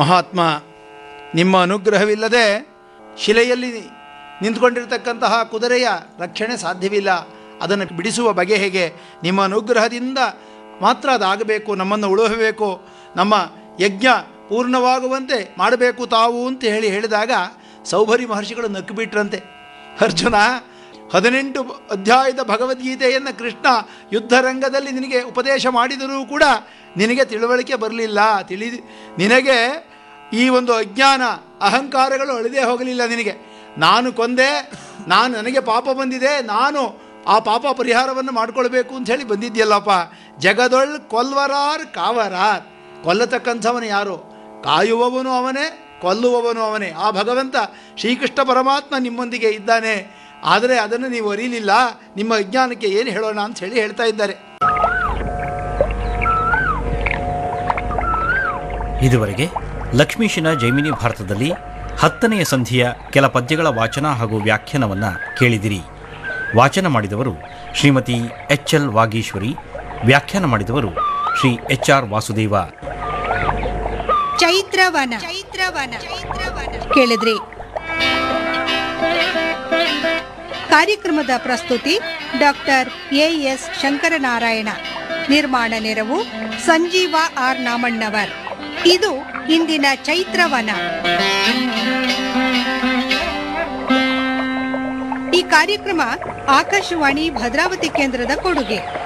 ಮಹಾತ್ಮ ನಿಮ್ಮ ಅನುಗ್ರಹವಿಲ್ಲದೆ ಶಿಲೆಯಲ್ಲಿ ನಿಂತ್ಕೊಂಡಿರ್ತಕ್ಕಂತಹ ಕುದುರೆಯ ರಕ್ಷಣೆ ಸಾಧ್ಯವಿಲ್ಲ ಅದನ್ನು ಬಿಡಿಸುವ ಬಗೆ ಹೇಗೆ ನಿಮ್ಮ ಅನುಗ್ರಹದಿಂದ ಮಾತ್ರ ಅದಾಗಬೇಕು ನಮ್ಮನ್ನು ಉಳುಹಬೇಕು ನಮ್ಮ ಯಜ್ಞ ಪೂರ್ಣವಾಗುವಂತೆ ಮಾಡಬೇಕು ತಾವು ಅಂತ ಹೇಳಿ ಹೇಳಿದಾಗ ಸೌಭರಿ ಮಹರ್ಷಿಗಳು ನಕ್ಕು ಬಿಟ್ರಂತೆ ಅರ್ಜುನ ಹದಿನೆಂಟು ಅಧ್ಯಾಯದ ಭಗವದ್ಗೀತೆಯನ್ನು ಕೃಷ್ಣ ಯುದ್ಧರಂಗದಲ್ಲಿ ನಿನಗೆ ಉಪದೇಶ ಮಾಡಿದರೂ ಕೂಡ ನಿನಗೆ ತಿಳುವಳಿಕೆ ಬರಲಿಲ್ಲ ತಿಳಿ ನಿನಗೆ ಈ ಒಂದು ಅಜ್ಞಾನ ಅಹಂಕಾರಗಳು ಅಳಿದೇ ಹೋಗಲಿಲ್ಲ ನಿನಗೆ ನಾನು ಕೊಂದೆ ನಾನು ನನಗೆ ಪಾಪ ಬಂದಿದೆ ನಾನು ಆ ಪಾಪ ಪರಿಹಾರವನ್ನು ಮಾಡ್ಕೊಳ್ಬೇಕು ಅಂತ ಹೇಳಿ ಬಂದಿದ್ಯಲ್ಲಪ್ಪ ಜಗದೊಳ್ ಕೊಲ್ವರಾರ್ ಕಾವರಾರ್ ಕೊಲ್ಲತಕ್ಕಂಥವನು ಯಾರು ಕಾಯುವವನು ಅವನೇ ಕೊಲ್ಲುವವನು ಅವನೇ ಆ ಭಗವಂತ ಶ್ರೀಕೃಷ್ಣ ಪರಮಾತ್ಮ ನಿಮ್ಮೊಂದಿಗೆ ಇದ್ದಾನೆ ಆದರೆ ಅದನ್ನು ನೀವು ಅರಿಲಿಲ್ಲ ನಿಮ್ಮ ಅಜ್ಞಾನಕ್ಕೆ ಏನು ಹೇಳೋಣ ಅಂತ ಹೇಳಿ ಹೇಳ್ತಾ ಇದ್ದಾರೆ ಇದುವರೆಗೆ ಲಕ್ಷ್ಮೀಶನ ಜೈಮಿನಿ ಭಾರತದಲ್ಲಿ ಹತ್ತನೆಯ ಸಂಧಿಯ ಕೆಲ ಪದ್ಯಗಳ ವಾಚನ ಹಾಗೂ ವ್ಯಾಖ್ಯಾನವನ್ನು ಕೇಳಿದಿರಿ ವಾಚನ ಮಾಡಿದವರು ಶ್ರೀಮತಿ ಎಚ್ ಎಲ್ ವಾಗೀಶ್ವರಿ ವ್ಯಾಖ್ಯಾನ ಮಾಡಿದವರು ಶ್ರೀ ಎಚ್ ಆರ್ ವಾಸುದೇವ ಚೈತ್ರವನ ಚೈತ್ರವನ ಕೇಳಿದ್ರಿ ಕಾರ್ಯಕ್ರಮದ ಪ್ರಸ್ತುತಿ ಡಾಕ್ಟರ್ ಎ ಎಸ್ ಶಂಕರನಾರಾಯಣ ನಿರ್ಮಾಣ ನೆರವು ಸಂಜೀವ ಆರ್ ನಾಮಣ್ಣವರ್ ಇದು ಇಂದಿನ ಚೈತ್ರವನ ಈ ಕಾರ್ಯಕ್ರಮ ಆಕಾಶವಾಣಿ ಭದ್ರಾವತಿ ಕೇಂದ್ರದ ಕೊಡುಗೆ